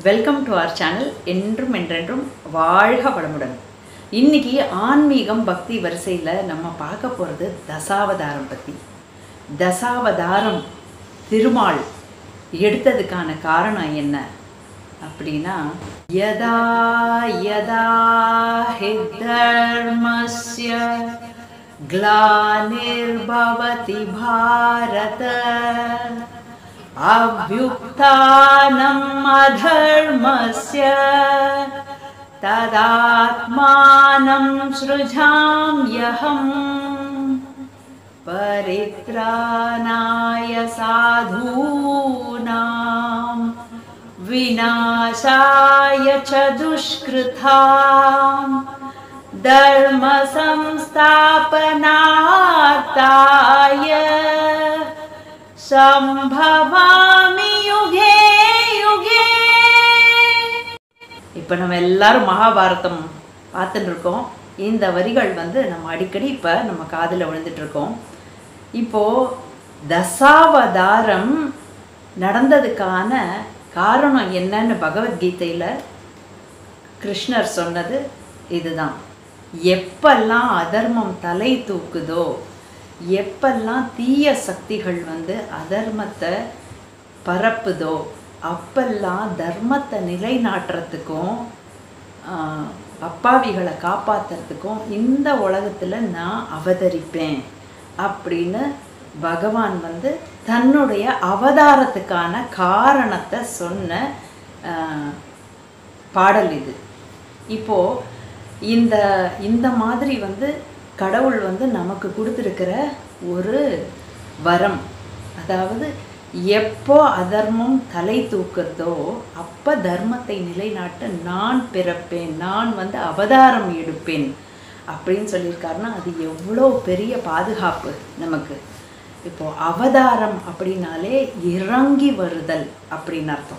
welcome to our channel என்றும் என்றென்றும் வாழ்க வளமுடன் இன்னைக்கு ஆன்மீகம் பக்தி வரிசையில் நம்ம பார்க்க போகிறது தசாவதாரம் பற்றி தசாவதாரம் திருமால் எடுத்ததுக்கான காரணம் என்ன அப்படின்னா யதா யதா ஹி தர்மஸ்ய ग्लानिर्भवति भारत अभ्युत्थानम् अधर्मस्य तदात्मानं सृजाम्यहम् परित्राणाय साधूनां विनाशाय च दुष्कृताम् धर्मसंस्थापनार्थाय सम्भवामि युगे युगे இப்போ நம்ம எல்லாரும் மகாபாரதம் பார்த்துட்டு இருக்கோம் இந்த வரிகள் வந்து நம்ம அடிக்கடி இப்போ நம்ம காதில் விழுந்துட்டு இருக்கோம் இப்போ தசாவதாரம் நடந்ததுக்கான காரணம் என்னன்னு பகவத்கீதையில் கிருஷ்ணர் சொன்னது இதுதான் எப்பெல்லாம் அதர்மம் தலை தூக்குதோ எப்பெல்லாம் தீய சக்திகள் வந்து அதர்மத்தை பரப்புதோ அப்பெல்லாம் தர்மத்தை நிலைநாட்டுறதுக்கும் ஆஹ், அப்பாவிகளை காப்பாத்துறதுக்கும் இந்த உலகத்தில் நான் அவதரிப்பேன் அப்படின்னு பகவான் வந்து தன்னுடைய அவதாரத்துக்கான காரணத்தை சொன்ன ஆஹ், பாடல் இது இப்போ இந்த இந்த மாதிரி வந்து கடவுள் வந்து நமக்கு கொடுத்துருக்கிற ஒரு வரம் அதாவது எப்போ அதர்மம் தலை தூக்குறதோ அப்போ தர்மத்தை நிலைநாட்ட நான் பிறப்பேன் நான் வந்து அவதாரம் எடுப்பேன் அப்படின்னு சொல்லியிருக்காருன்னா அது எவ்வளோ பெரிய பாதுகாப்பு நமக்கு இப்போ அவதாரம் அப்படின்னாலே இறங்கி வருதல் அப்படின்னு அர்த்தம்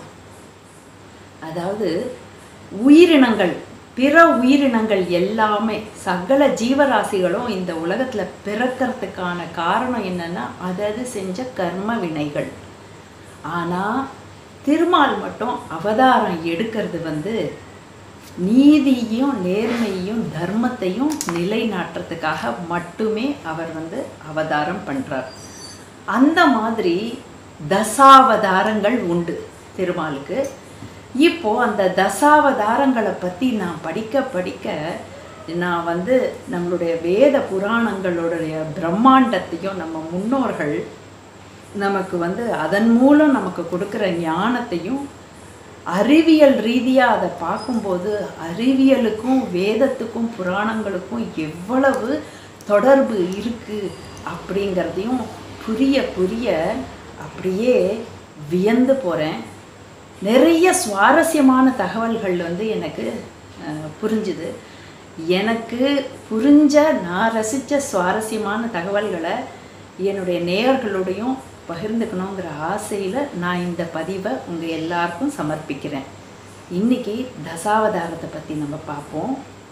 அதாவது உயிரினங்கள் பிற உயிரினங்கள் எல்லாமே சகல ஜீவராசிகளும் இந்த உலகத்தில் பிறக்கிறதுக்கான காரணம் என்னன்னா அதது செஞ்ச கர்ம வினைகள் ஆனால் திருமால் மட்டும் அவதாரம் எடுக்கிறது வந்து நீதியையும் நேர்மையையும் தர்மத்தையும் நிலைநாட்டுறதுக்காக மட்டுமே அவர் வந்து அவதாரம் பண்றார் அந்த மாதிரி தசாவதாரங்கள் உண்டு திருமாலுக்கு இப்போ அந்த தசாவதாரங்களை பற்றி நான் படிக்க படிக்க நான் வந்து நம்மளுடைய வேத புராணங்களுடைய பிரம்மாண்டத்தையும் நம்ம முன்னோர்கள் நமக்கு வந்து அதன் மூலம் நமக்கு கொடுக்குற ஞானத்தையும் அறிவியல் ரீதியாக அதை பார்க்கும்போது அறிவியலுக்கும் வேதத்துக்கும் புராணங்களுக்கும் எவ்வளவு தொடர்பு இருக்குது அப்படிங்கிறதையும் புரிய புரிய அப்படியே வியந்து போகிறேன் நிறைய சுவாரஸ்யமான தகவல்கள் வந்து எனக்கு அஹ், புரிஞ்சுது எனக்கு புரிஞ்ச நான் ரசித்த சுவாரஸ்யமான தகவல்களை என்னுடைய நேயர்களோடையும் பகிர்ந்துக்கணுங்கிற ஆசையில் நான் இந்த பதிவை உங்கள் எல்லாருக்கும் சமர்ப்பிக்கிறேன் இன்னைக்கு தசாவதாரத்தை பற்றி நம்ம பார்ப்போம்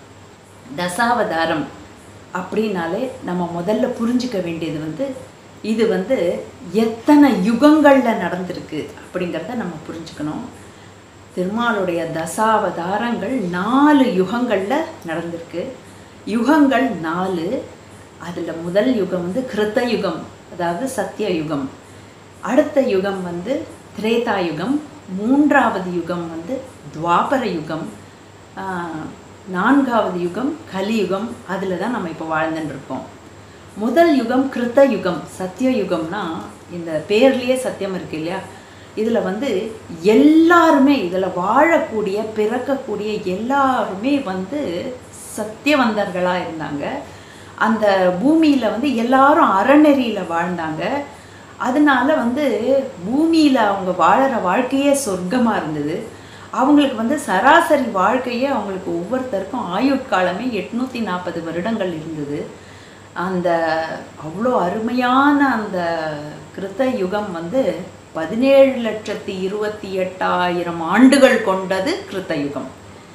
தசாவதாரம் அப்படின்னாலே நம்ம முதல்ல புரிஞ்சுக்க வேண்டியது வந்து இது வந்து எத்தனை யுகங்களில் நடந்திருக்கு அப்படிங்கிறத நம்ம புரிஞ்சுக்கணும் திருமாலுடைய தசாவதாரங்கள் நாலு யுகங்களில் நடந்திருக்கு யுகங்கள் நாலு அதில் முதல் யுகம் வந்து கிருத்த யுகம் அதாவது சத்திய யுகம் அடுத்த யுகம் வந்து திரேதா யுகம் மூன்றாவது யுகம் வந்து துவாபர யுகம் ஆஹ், நான்காவது யுகம் கலியுகம் அதில் தான் நம்ம இப்போ வாழ்ந்துட்டு இருக்கோம் முதல் யுகம் கிருத்த யுகம் சத்திய யுகம்னா இந்த பேர்லேயே சத்தியம் இருக்கு இல்லையா இதில் வந்து எல்லாருமே இதில் வாழக்கூடிய பிறக்கக்கூடிய எல்லாருமே வந்து சத்தியவந்தர்களாக இருந்தாங்க அந்த பூமியில் வந்து எல்லாரும் அறநெறியில் வாழ்ந்தாங்க அதனால வந்து பூமியில் அவங்க வாழற வாழ்க்கையே சொர்க்கமாக இருந்தது அவங்களுக்கு வந்து சராசரி வாழ்க்கையே அவங்களுக்கு ஒவ்வொருத்தருக்கும் ஆயுட்காலமே எட்நூற்றி நாற்பது வருடங்கள் இருந்தது அந்த அவ்வளோ அருமையான அந்த கிருத்த யுகம் வந்து பதினேழு லட்சத்தி இருபத்தி எட்டாயிரம் ஆண்டுகள் கொண்டது கிருத்த யுகம்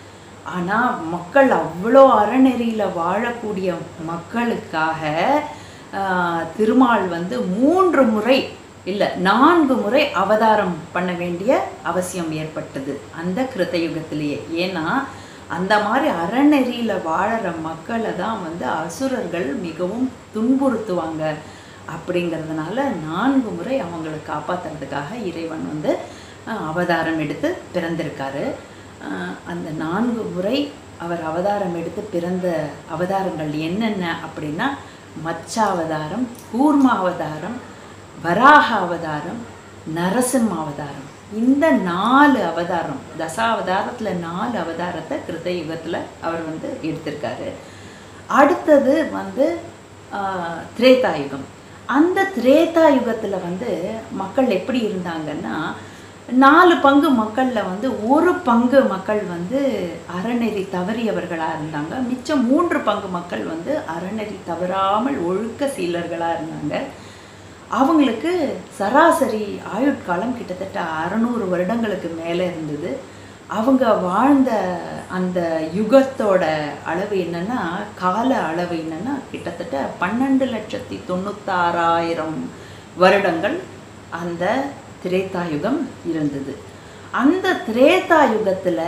ஆனால் மக்கள் அவ்வளோ அறநெறியில் வாழக்கூடிய மக்களுக்காக ஆஹ், திருமால் வந்து மூன்று முறை இல்லை நான்கு முறை அவதாரம் பண்ண வேண்டிய அவசியம் ஏற்பட்டது அந்த கிருத்தயுகத்திலேயே ஏன்னா அந்த மாதிரி அறநெறியில் வாழற மக்களை தான் வந்து அசுரர்கள் மிகவும் துன்புறுத்துவாங்க அப்படிங்கிறதுனால நான்கு முறை அவங்களை காப்பாற்றுறதுக்காக இறைவன் வந்து அஹ், அவதாரம் எடுத்து பிறந்திருக்காரு அஹ், அந்த நான்கு முறை அவர் அவதாரம் எடுத்து பிறந்த அவதாரங்கள் என்னென்ன அப்படின்னா மச்சாவதாரம் கூர்மாவதாரம் வராக அவதாரம் நரசிம்ம அவதாரம் இந்த நாலு அவதாரம் தசாவதாரத்தில் நாலு அவதாரத்தை கிருத்த யுகத்தில் அவர் வந்து எடுத்திருக்காரு அடுத்தது வந்து ஆஹ், திரேதா யுகம் அந்த திரேதா யுகத்தில் வந்து மக்கள் எப்படி இருந்தாங்கன்னா நாலு பங்கு மக்களில் வந்து ஒரு பங்கு மக்கள் வந்து அறநெறி தவறியவர்களாக இருந்தாங்க மிச்சம் மூன்று பங்கு மக்கள் வந்து அறநெறி தவறாமல் ஒழுக்க சீலர்களாக இருந்தாங்க அவங்களுக்கு சராசரி ஆயுட்காலம் கிட்டத்தட்ட அறநூறு வருடங்களுக்கு மேலே இருந்தது அவங்க வாழ்ந்த அந்த யுகத்தோட அளவு என்னன்னா கால அளவு என்னன்னா கிட்டத்தட்ட பன்னெண்டு லட்சத்தி தொண்ணூத்தாறாயிரம் வருடங்கள் அந்த திரேதா யுகம் இருந்தது அந்த திரேதா யுகத்தில்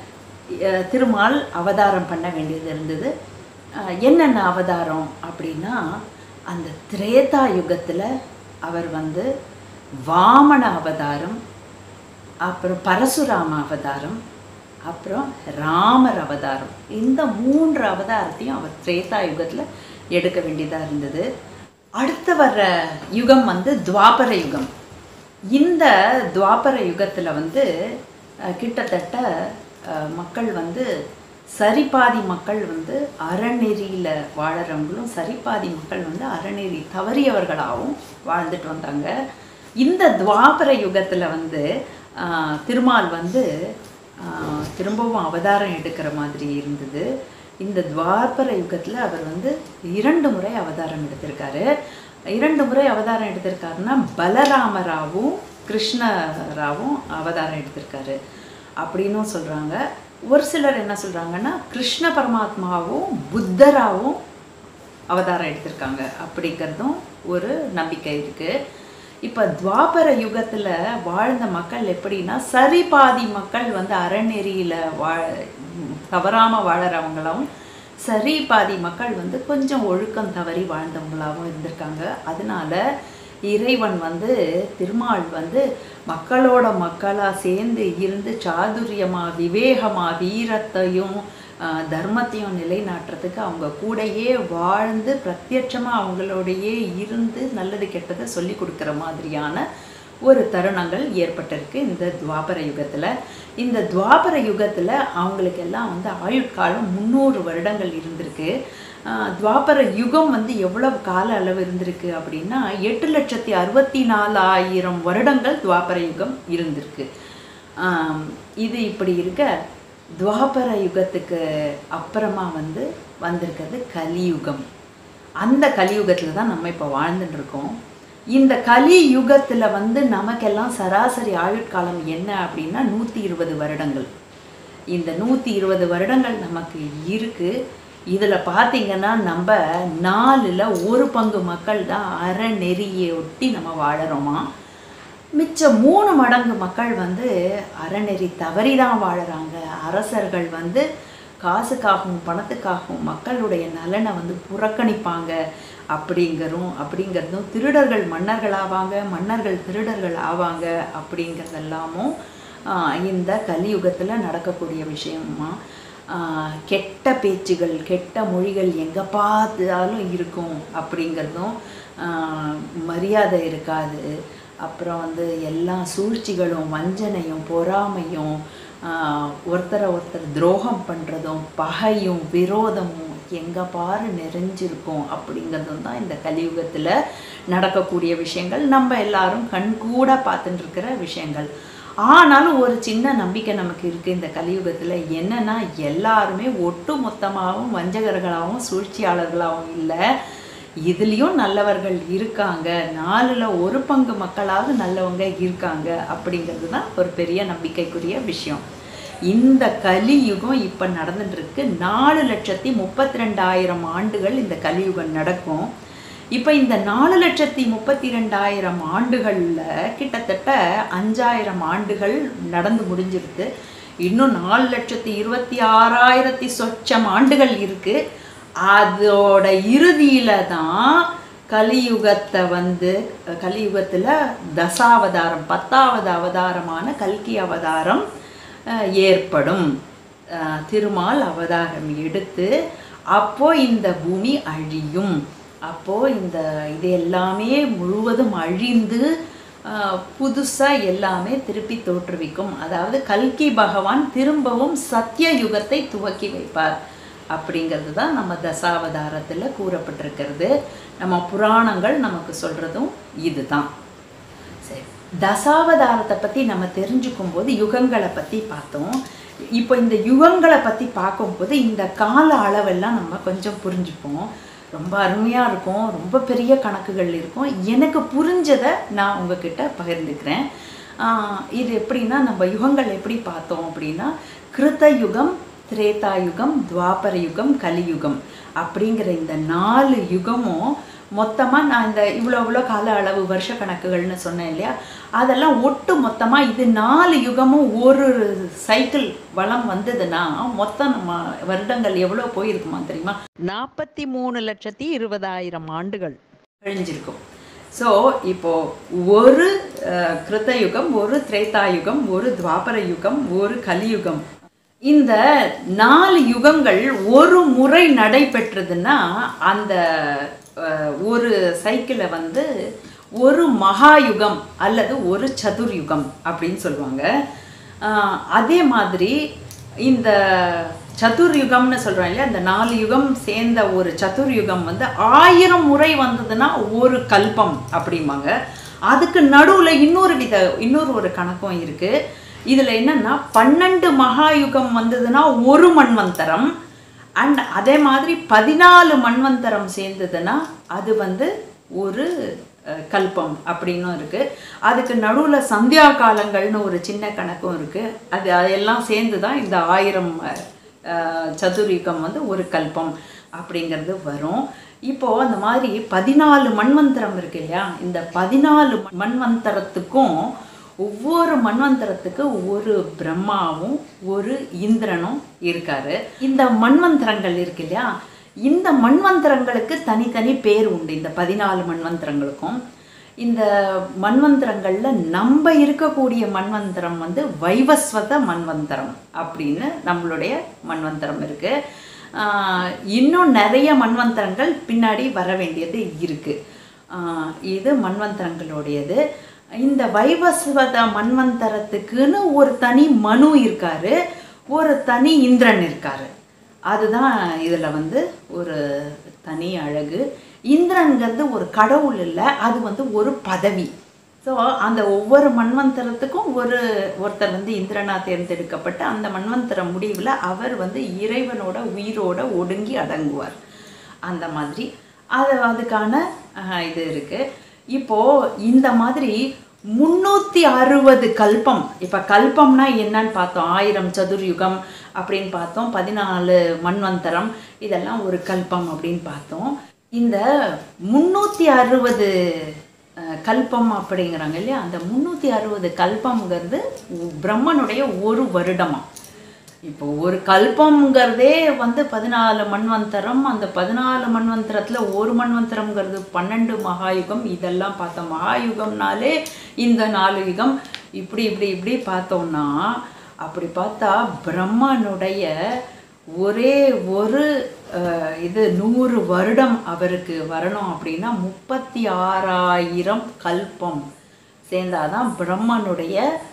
திருமால் அவதாரம் பண்ண வேண்டியது இருந்தது அஹ், என்னென்ன அவதாரம் அப்படின்னா அந்த திரேதா யுகத்தில் அவர் வந்து வாமன அவதாரம் அப்புறம் பரசுராம அவதாரம் அப்புறம் ராமர் அவதாரம் இந்த மூன்று அவதாரத்தையும் அவர் திரேதா யுகத்தில் எடுக்க வேண்டியதாக இருந்தது அடுத்து வர்ற யுகம் வந்து துவாபர யுகம் இந்த துவாபர யுகத்தில் வந்து அஹ், கிட்டத்தட்ட அஹ், மக்கள் வந்து சரிபாதி மக்கள் வந்து அறநெறியில் வாழறவங்களும் சரிபாதி மக்கள் வந்து அறநெறி தவறியவர்களாகவும் வாழ்ந்துட்டு வந்தாங்க இந்த துவாபர யுகத்தில் வந்து ஆஹ், திருமால் வந்து ஆஹ், திரும்பவும் அவதாரம் எடுக்கிற மாதிரி இருந்தது இந்த துவாபர யுகத்தில் அவர் வந்து இரண்டு முறை அவதாரம் எடுத்திருக்காரு இரண்டு முறை அவதாரம் எடுத்திருக்காருன்னா பலராமராவும் கிருஷ்ணராவும் அவதாரம் எடுத்திருக்காரு அப்படின்னும் சொல்கிறாங்க ஒரு சிலர் என்ன சொல்கிறாங்கன்னா கிருஷ்ண பரமாத்மாவும் புத்தராவும் அவதாரம் எடுத்திருக்காங்க அப்படிங்கிறதும் ஒரு நம்பிக்கை இருக்குது இப்போ துவாபர யுகத்தில் வாழ்ந்த மக்கள் எப்படின்னா சரி பாதி மக்கள் வந்து அறநெறியில் வாழ தவறாமல் வாழறவங்களாவும் சரி பாதி மக்கள் வந்து கொஞ்சம் ஒழுக்கம் தவறி வாழ்ந்தவங்களாகவும் இருந்திருக்காங்க அதனால இறைவன் வந்து திருமால் வந்து மக்களோட மக்களாக சேர்ந்து இருந்து சாதுரியமாக விவேகமாக வீரத்தையும் ஆஹ், தர்மத்தையும் நிலைநாட்டுறதுக்கு அவங்க கூடயே வாழ்ந்து பிரத்யட்சமாக அவங்களோடையே இருந்து நல்லது கெட்டதை சொல்லி கொடுக்குற மாதிரியான ஒரு தருணங்கள் ஏற்பட்டிருக்கு இந்த துவாபர யுகத்தில் இந்த துவாபர யுகத்தில் அவங்களுக்கெல்லாம் வந்து ஆயுட்காலம் முந்நூறு வருடங்கள் இருந்திருக்கு ஆஹ் துவாபர யுகம் வந்து எவ்வளவு கால அளவு இருந்திருக்கு அப்படின்னா எட்டு லட்சத்தி அறுபத்தி நாலாயிரம் வருடங்கள் துவாபர யுகம் இருந்திருக்கு ஆம், இது இப்படி இருக்க துவாபர யுகத்துக்கு அப்புறமா வந்து வந்திருக்கிறது கலியுகம் அந்த கலியுகத்தில் தான் நம்ம இப்போ வாழ்ந்துட்டு இருக்கோம் இந்த கலியுகத்தில் வந்து நமக்கெல்லாம் சராசரி ஆயுட்காலம் என்ன அப்படின்னா நூற்றி இருபது வருடங்கள் இந்த நூற்றி இருபது வருடங்கள் நமக்கு இருக்குது இதில் பார்த்தீங்கன்னா நம்ம நாலில் ஒரு பங்கு மக்கள் தான் அறநெறியை ஒட்டி நம்ம வாழறோமா மிச்ச மூணு மடங்கு மக்கள் வந்து அறநெறி தவறி தான் வாழுறாங்க அரசர்கள் வந்து காசுக்காகவும் பணத்துக்காகவும் மக்களுடைய நலனை வந்து புறக்கணிப்பாங்க அப்படிங்கிறதும் அப்படிங்கிறதும் திருடர்கள் மன்னர்கள் ஆவாங்க மன்னர்கள் திருடர்கள் ஆவாங்க அப்படிங்கிறதெல்லாமும் ஆஹ், இந்த கலியுகத்தில் நடக்கக்கூடிய விஷயமா ஆஹ், கெட்ட பேச்சுகள் கெட்ட மொழிகள் எங்கே பார்த்தாலும் இருக்கும் அப்படிங்கிறதும் ஆஹ், மரியாதை இருக்காது அப்புறம் வந்து எல்லா சூழ்ச்சிகளும் வஞ்சனையும் பொறாமையும் ஆஹ், ஒருத்தரை ஒருத்தர் துரோகம் பண்ணுறதும் பகையும் விரோதமும் எங்கே பாரு நிறைஞ்சிருக்கும் அப்படிங்கிறதும் தான் இந்த கலியுகத்தில் நடக்கக்கூடிய விஷயங்கள் நம்ம எல்லாரும் கண்கூட பார்த்துட்டு இருக்கிற விஷயங்கள் ஆனாலும் ஒரு சின்ன நம்பிக்கை நமக்கு இருக்குது இந்த கலியுகத்தில் என்னன்னா எல்லாருமே ஒட்டு மொத்தமாகவும் வஞ்சகர்களாகவும் சூழ்ச்சியாளர்களாகவும் இல்லை இதுலேயும் நல்லவர்கள் இருக்காங்க நாலில் ஒரு பங்கு மக்களாவது நல்லவங்க இருக்காங்க அப்படிங்கிறது தான் ஒரு பெரிய நம்பிக்கைக்குரிய விஷயம் இந்த கலியுகம் இப்போ நடந்துட்டு இருக்கு நாலு லட்சத்தி முப்பத்தி ரெண்டாயிரம் ஆண்டுகள் இந்த கலியுகம் நடக்கும் இப்போ இந்த நாலு லட்சத்தி முப்பத்தி ரெண்டாயிரம் ஆண்டுகளில் கிட்டத்தட்ட அஞ்சாயிரம் ஆண்டுகள் நடந்து முடிஞ்சிருக்கு இன்னும் நாலு லட்சத்தி இருபத்தி ஆறாயிரத்தி சொச்சம் ஆண்டுகள் இருக்கு அதோட இறுதியில தான் கலியுகத்தை வந்து கலியுகத்தில் தசாவதாரம் பத்தாவது அவதாரமான கல்கி அவதாரம் அஹ், ஏற்படும் அஹ், திருமால் அவதாரம் எடுத்து அப்போ இந்த பூமி அழியும் அப்போ இந்த இது எல்லாமே முழுவதும் அழிந்து புதுசாக எல்லாமே திருப்பி தோற்றுவிக்கும் அதாவது கல்கி பகவான் திரும்பவும் சத்திய யுகத்தை துவக்கி வைப்பார் அப்படிங்கிறது தான் நம்ம தசாவதாரத்தில் கூறப்பட்டிருக்கிறது நம்ம புராணங்கள் நமக்கு சொல்கிறதும் இதுதான் சரி தசாவதாரத்தை பற்றி நம்ம தெரிஞ்சுக்கும் போது யுகங்களை பற்றி பார்த்தோம் இப்போ இந்த யுகங்களை பற்றி பார்க்கும்போது இந்த கால அளவெல்லாம் நம்ம கொஞ்சம் புரிஞ்சுப்போம் ரொம்ப அருமையாக இருக்கும் ரொம்ப பெரிய கணக்குகள் இருக்கும் எனக்கு புரிஞ்சதை நான் உங்ககிட்ட பகிர்ந்துக்கிறேன் ஆஹ் இது எப்படின்னா நம்ம யுகங்கள் எப்படி பார்த்தோம் அப்படின்னா கிருத்த யுகம் திரேதா யுகம் துவாபர யுகம் கலியுகம் அப்படிங்கிற இந்த நாலு யுகமும் மொத்தமாக நான் இந்த இவ்வளோ இவ்வளோ கால அளவு வருஷ கணக்குகள்னு சொன்னேன் இல்லையா அதெல்லாம் ஒட்டு மொத்தமாக இது நாலு யுகமும் ஒரு சைக்கிள் வளம் வந்ததுன்னா மொத்தம் நம்ம வருடங்கள் எவ்வளோ போயிருக்குமா தெரியுமா நாற்பத்தி மூணு லட்சத்தி இருபதாயிரம் ஆண்டுகள் கழிஞ்சிருக்கும் ஸோ இப்போ ஒரு அஹ், கிருத்த யுகம் ஒரு திரேதா யுகம் ஒரு துவாபர யுகம் ஒரு கலியுகம் இந்த நாலு யுகங்கள் ஒரு முறை நடைபெற்றதுன்னா அந்த அஹ், ஒரு சைக்கிளை வந்து ஒரு மகாயுகம் அல்லது ஒரு சதுர்யுகம் அப்படின்னு சொல்லுவாங்க அஹ், அதே மாதிரி இந்த சதுர்யுகம்னு சொல்கிறோம் இல்லையா இந்த நாலு யுகம் சேர்ந்த ஒரு சதுர்யுகம் வந்து ஆயிரம் முறை வந்ததுன்னா ஒரு கல்பம் அப்படிம்பாங்க அதுக்கு நடுவில் இன்னொரு வித இன்னொரு ஒரு கணக்கும் இருக்குது இதில் என்னன்னா பன்னெண்டு மகாயுகம் வந்ததுன்னா ஒரு மண்வந்தரம் அண்ட் அதே மாதிரி பதினாலு மண்வந்தரம் சேர்ந்ததுன்னா அது வந்து ஒரு அஹ், கல்பம் அப்படின்னும் இருக்குது அதுக்கு நடுவில் சந்தியா காலங்கள்னு ஒரு சின்ன கணக்கும் இருக்குது அது அதெல்லாம் சேர்ந்து தான் இந்த ஆயிரம் அஹ், அஹ், சதுர்யுகம் வந்து ஒரு கல்பம் அப்படிங்கிறது வரும் இப்போ அந்த மாதிரி பதினாலு மண்வந்தரம் இருக்கு இல்லையா இந்த பதினாலு மண்வந்தரத்துக்கும் ஒவ்வொரு மண்வந்தரத்துக்கு ஒரு பிரம்மாவும் ஒரு இந்திரனும் இருக்காரு இந்த மண்வந்தரங்கள் இருக்கு இல்லையா இந்த மண்வந்தரங்களுக்கு தனித்தனி பேர் உண்டு இந்த பதினாலு மண்வந்தரங்களுக்கும் இந்த மண்வந்தரங்களில் நம்ம இருக்கக்கூடிய மண்வந்தரம் வந்து வைவஸ்வத மண்வந்தரம் அப்படின்னு நம்மளுடைய மண்வந்தரம் இருக்கு ஆஹ் இன்னும் நிறைய மண்வந்தரங்கள் பின்னாடி வர வேண்டியது இருக்கு ஆஹ் இது மண்வந்தரங்களுடையது இந்த வைவஸ்வத மண்வந்தரத்துக்குன்னு ஒரு தனி மனு இருக்காரு ஒரு தனி இந்திரன் இருக்காரு அதுதான் இதில் வந்து ஒரு தனி அழகு இந்திரன்கிறது ஒரு கடவுள் இல்லை அது வந்து ஒரு பதவி ஸோ அந்த ஒவ்வொரு மண்வந்தரத்துக்கும் ஒரு ஒருத்தர் வந்து இந்திரனா தேர்ந்தெடுக்கப்பட்டு அந்த மண்வந்தர முடிவில் அவர் வந்து இறைவனோட உயிரோட ஒடுங்கி அடங்குவார் அந்த மாதிரி அது அதுக்கான அஹ், இது இருக்கு இப்போ இந்த மாதிரி முந்நூற்றி அறுபது கல்பம் இப்போ கல்பம்னா என்னன்னு பார்த்தோம் ஆயிரம் சதுர்யுகம் அப்படின்னு பார்த்தோம் பதினாலு மண்வந்தரம் இதெல்லாம் ஒரு கல்பம் அப்படின்னு பார்த்தோம் இந்த முந்நூற்றி அறுபது கல்பம் அப்படிங்கிறாங்க இல்லையா அந்த முந்நூற்றி அறுபது கல்பம்ங்கிறது பிரம்மனுடைய ஒரு வருடமா இப்போ ஒரு கல்பம்ங்கிறதே வந்து பதினாலு மண்வந்தரம் அந்த பதினாலு மண்வந்தரத்தில் ஒரு மண்வந்தரம்ங்கிறது பன்னெண்டு மகாயுகம் இதெல்லாம் பார்த்தோம் மகாயுகம்னாலே இந்த நாலு யுகம் இப்படி இப்படி இப்படி பார்த்தோம்னா அப்படி பார்த்தா பிரம்மனுடைய ஒரே ஒரு அஹ், இது நூறு வருடம் அவருக்கு வரணும் அப்படின்னா முப்பத்தி ஆறாயிரம் கல்பம் சேர்ந்தாதான் பிரம்மனுடைய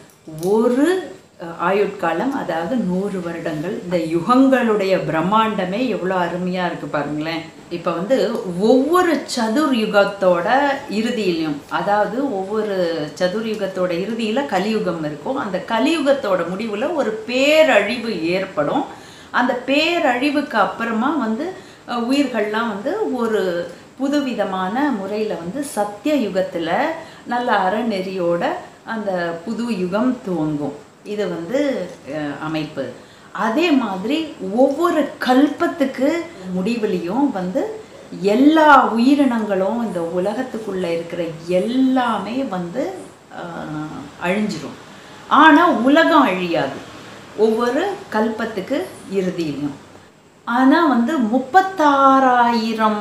ஒரு அஹ், ஆயுட்காலம் அதாவது நூறு வருடங்கள் இந்த யுகங்களுடைய பிரம்மாண்டமே எவ்வளோ அருமையாக இருக்கு பாருங்களேன் இப்போ வந்து ஒவ்வொரு சதுர் யுகத்தோட இறுதியிலையும் அதாவது ஒவ்வொரு சதுர் யுகத்தோட இறுதியில் கலியுகம் இருக்கும் அந்த கலியுகத்தோட முடிவில் ஒரு பேரழிவு ஏற்படும் அந்த பேரழிவுக்கு அப்புறமா வந்து அஹ், உயிர்கள்லாம் வந்து ஒரு புதுவிதமான முறையில் வந்து சத்திய யுகத்தில் நல்ல அறநெறியோட அந்த புது யுகம் துவங்கும் இது வந்து அஹ், அமைப்பு அதே மாதிரி ஒவ்வொரு கல்பத்துக்கு முடிவுலையும் வந்து எல்லா உயிரினங்களும் இந்த உலகத்துக்குள்ளே இருக்கிற எல்லாமே வந்து ஆஹ், அழிஞ்சிரும் ஆனால் உலகம் அழியாது ஒவ்வொரு கல்பத்துக்கு இறுதியிலும் ஆனால் வந்து முப்பத்தாறாயிரம்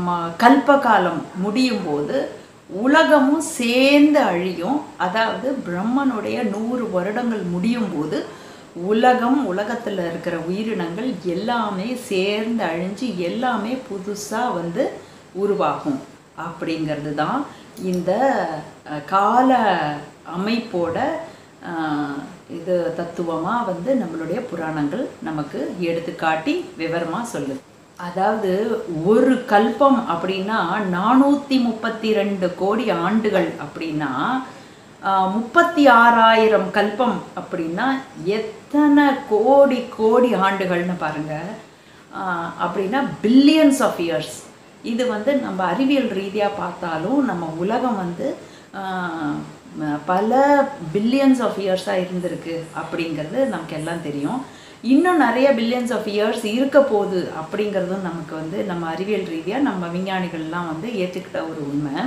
கல்பகாலம் முடியும் போது உலகமும் சேர்ந்து அழியும் அதாவது பிரம்மனுடைய நூறு வருடங்கள் முடியும் போது உலகம் உலகத்தில் இருக்கிற உயிரினங்கள் எல்லாமே சேர்ந்து அழிஞ்சு எல்லாமே புதுசாக வந்து உருவாகும் அப்படிங்கிறது தான் இந்த அஹ், கால அமைப்போட ஆஹ், இது தத்துவமாக வந்து நம்மளுடைய புராணங்கள் நமக்கு எடுத்துக்காட்டி விவரமாக சொல்லுது அதாவது ஒரு கல்பம் அப்படின்னா நானூற்றி முப்பத்தி ரெண்டு கோடி ஆண்டுகள் அப்படின்னா ஆஹ், முப்பத்தி ஆறாயிரம் கல்பம் அப்படின்னா எத்தனை கோடி கோடி ஆண்டுகள்னு பாருங்க ஆஹ், அப்படின்னா பில்லியன்ஸ் ஆஃப் இயர்ஸ் இது வந்து நம்ம அறிவியல் ரீதியாக பார்த்தாலும் நம்ம உலகம் வந்து ஆஹ், ம- பல பில்லியன்ஸ் ஆஃப் இயர்ஸாக இருந்திருக்கு அப்படிங்கிறது நமக்கு எல்லாம் தெரியும் இன்னும் நிறைய பில்லியன்ஸ் ஆஃப் இயர்ஸ் இருக்க போகுது அப்படிங்கிறதும் நமக்கு வந்து நம்ம அறிவியல் ரீதியாக நம்ம விஞ்ஞானிகள்லாம் வந்து ஏற்றுக்கிட்ட ஒரு உண்மை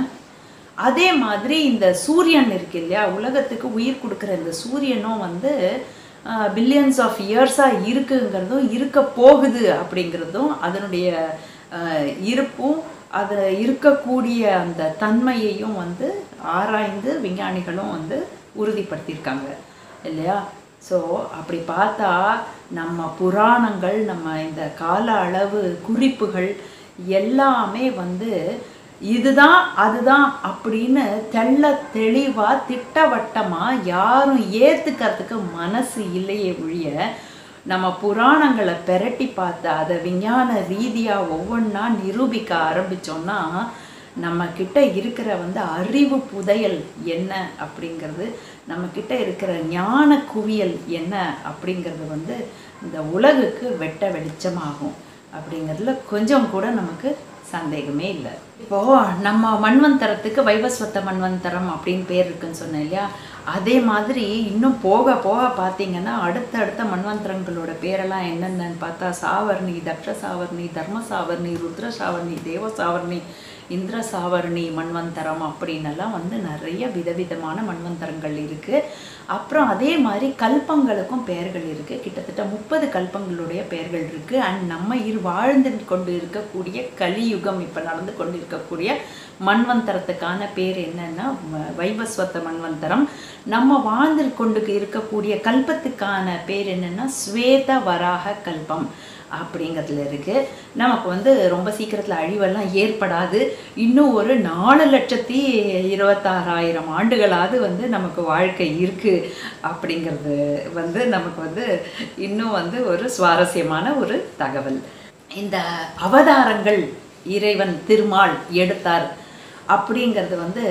அதே மாதிரி இந்த சூரியன் இருக்கு இல்லையா உலகத்துக்கு உயிர் கொடுக்குற இந்த சூரியனும் வந்து பில்லியன்ஸ் ஆஃப் இயர்ஸாக இருக்குங்கிறதும் இருக்க போகுது அப்படிங்கிறதும் அதனுடைய ஆஹ், இருப்பும் அதில் இருக்கக்கூடிய அந்த தன்மையையும் வந்து ஆராய்ந்து விஞ்ஞானிகளும் வந்து உறுதிப்படுத்தியிருக்காங்க இல்லையா ஸோ அப்படி பார்த்தா நம்ம புராணங்கள் நம்ம இந்த கால அளவு குறிப்புகள் எல்லாமே வந்து இதுதான் அதுதான் அப்படின்னு தெள்ள தெளிவாக திட்டவட்டமாக யாரும் ஏற்றுக்கிறதுக்கு மனசு இல்லையே ஒழிய நம்ம புராணங்களை பெரட்டி பார்த்து அதை விஞ்ஞான ரீதியாக ஒவ்வொன்றா நிரூபிக்க ஆரம்பித்தோன்னா நம்ம கிட்ட இருக்கிற வந்து அறிவு புதையல் என்ன அப்படிங்கிறது நம்ம கிட்ட இருக்கிற ஞான குவியல் என்ன அப்படிங்கிறது வந்து இந்த உலகுக்கு வெட்ட வெளிச்சமாகும் அப்படிங்கிறதுல கொஞ்சம் கூட நமக்கு சந்தேகமே இல்லை இப்போ நம்ம மண்வந்தரத்துக்கு வைவஸ்வத்த மண்வந்தரம் அப்படின்னு பேர் இருக்குன்னு சொன்னேன் இல்லையா அதே மாதிரி இன்னும் போக போக பார்த்தீங்கன்னா அடுத்த அடுத்த மண்வந்தரங்களோட பேரெல்லாம் என்னென்னு பார்த்தா சாவர்ணி தக்ஷ சாவர்ணி தர்ம சாவர்ணி ருத்ர சாவர்ணி தேவ சாவர்ணி இந்திர சாவர்ணி மண்வந்தரம் அப்படின்னெல்லாம் வந்து நிறைய விதவிதமான மண்வந்தரங்கள் இருக்குது அப்புறம் அதே மாதிரி கல்பங்களுக்கும் பெயர்கள் இருக்குது கிட்டத்தட்ட முப்பது கல்பங்களுடைய பெயர்கள் இருக்குது அண்ட் நம்ம இரு வாழ்ந்து கொண்டு இருக்கக்கூடிய கலியுகம் இப்போ நடந்து கொண்டு இருக்கக்கூடிய மண்வந்தரத்துக்கான பேர் என்னன்னா வ- வைவஸ்வத்த மண்வந்தரம் நம்ம வாழ்ந்து கொண்டு இருக்கக்கூடிய கல்பத்துக்கான பேர் என்னன்னா ஸ்வேத வராக கல்பம் அப்படிங்கிறதுல இருக்கு நமக்கு வந்து ரொம்ப சீக்கிரத்தில் அழிவெல்லாம் ஏற்படாது இன்னும் ஒரு நாலு லட்சத்தி இருபத்தாறாயிரம் ஆண்டுகளாவது வந்து நமக்கு வாழ்க்கை இருக்கு அப்படிங்கிறது வந்து நமக்கு வந்து இன்னும் வந்து ஒரு சுவாரஸ்யமான ஒரு தகவல் இந்த அவதாரங்கள் இறைவன் திருமால் எடுத்தார் அப்படிங்கிறது வந்து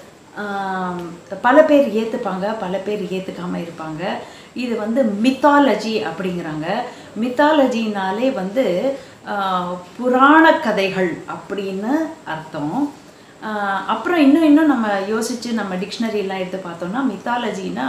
ஆம், பல பேர் ஏற்றுப்பாங்க பல பேர் ஏற்றுக்காம இருப்பாங்க இது வந்து மித்தாலஜி அப்படிங்கிறாங்க மித்தாலஜினாலே வந்து ஆ, புராண கதைகள் அப்படின்னு அர்த்தம் ஆ, அப்புறம் இன்னும் இன்னும் நம்ம யோசித்து நம்ம டிக்ஷனரிலாம் எடுத்து பார்த்தோம்னா மித்தாலஜினா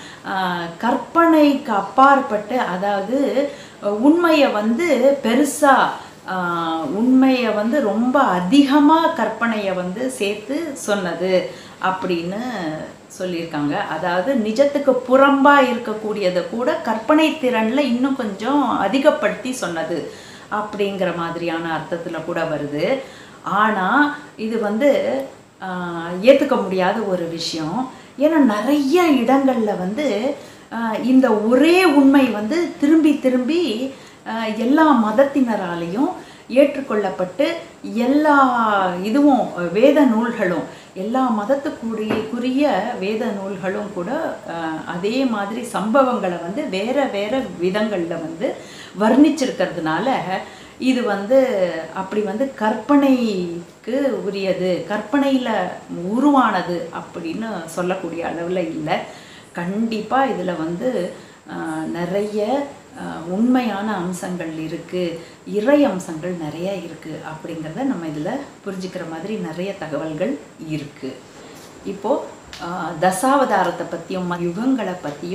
கற்பனைக்கு அப்பாற்பட்டு அதாவது உண்மையை வந்து பெருசாக ஆஹ் உண்மையை வந்து ரொம்ப அதிகமாக கற்பனையை வந்து சேர்த்து சொன்னது அப்படின்னு சொல்லியிருக்காங்க அதாவது நிஜத்துக்கு புறம்பாக இருக்கக்கூடியதை கூட கற்பனை திறனில் இன்னும் கொஞ்சம் அதிகப்படுத்தி சொன்னது அப்படிங்கிற மாதிரியான அர்த்தத்தில் கூட வருது ஆனால் இது வந்து ஏற்றுக்க முடியாத ஒரு விஷயம் ஏன்னா நிறைய இடங்களில் வந்து ஆஹ் இந்த ஒரே உண்மை வந்து திரும்பி திரும்பி ஆஹ் எல்லா மதத்தினராலையும் ஏற்றுக்கொள்ளப்பட்டு எல்லா இதுவும் வேத நூல்களும் எல்லா மதத்துக்குரிய குறிய வேத நூல்களும் கூட ஆஹ் அதே மாதிரி சம்பவங்களை வந்து வேற வேற விதங்களில் வந்து வர்ணிச்சிருக்கிறதுனால இது வந்து அப்படி வந்து கற்பனைக்கு உரியது கற்பனையில் உருவானது அப்படின்னு சொல்லக்கூடிய அளவில் இல்லை கண்டிப்பாக இதில் வந்து ஆஹ், நிறைய ஆஹ், உண்மையான அம்சங்கள் இருக்குது இறை அம்சங்கள் நிறைய இருக்குது அப்படிங்கிறத நம்ம இதில் புரிஞ்சுக்கிற மாதிரி நிறைய தகவல்கள் இருக்குது இப்போது தசாவதாரத்தை பற்றியும் யுகங்களை பற்றியும்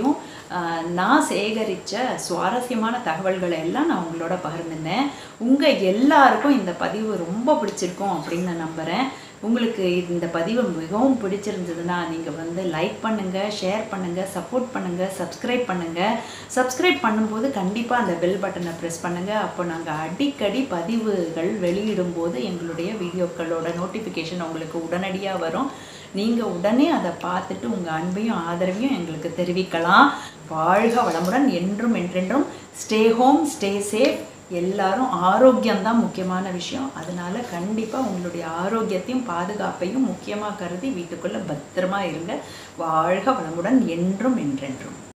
ஆஹ், நான் சேகரித்த சுவாரஸ்யமான தகவல்களை எல்லாம் நான் உங்களோட பகிர்ந்துனேன் உங்கள் எல்லாருக்கும் இந்த பதிவு ரொம்ப பிடிச்சிருக்கும் அப்படின்னு நான் நம்புகிறேன் உங்களுக்கு இந்த பதிவு மிகவும் பிடிச்சிருந்ததுன்னா நீங்கள் வந்து லைக் பண்ணுங்கள் ஷேர் பண்ணுங்கள் சப்போர்ட் பண்ணுங்கள் சப்ஸ்கிரைப் பண்ணுங்கள் சப்ஸ்கிரைப் பண்ணும்போது கண்டிப்பாக அந்த பெல் பட்டனை ப்ரெஸ் பண்ணுங்கள் அப்போ நாங்கள் அடிக்கடி பதிவுகள் வெளியிடும்போது எங்களுடைய வீடியோக்களோட நோட்டிஃபிகேஷன் உங்களுக்கு உடனடியாக வரும் நீங்கள் உடனே அதை பார்த்துட்டு உங்கள் அன்பையும் ஆதரவையும் எங்களுக்கு தெரிவிக்கலாம் வாழ்க வளமுடன் என்றும் என்றென்றும் ஸ்டே ஹோம் ஸ்டே சேஃப் எல்லாரும் ஆரோக்கியம் தான் முக்கியமான விஷயம் அதனால கண்டிப்பாக உங்களுடைய ஆரோக்கியத்தையும் பாதுகாப்பையும் முக்கியமாக கருதி வீட்டுக்குள்ளே பத்திரமா இருங்க வாழ்க வளமுடன் என்றும் என்றென்றும்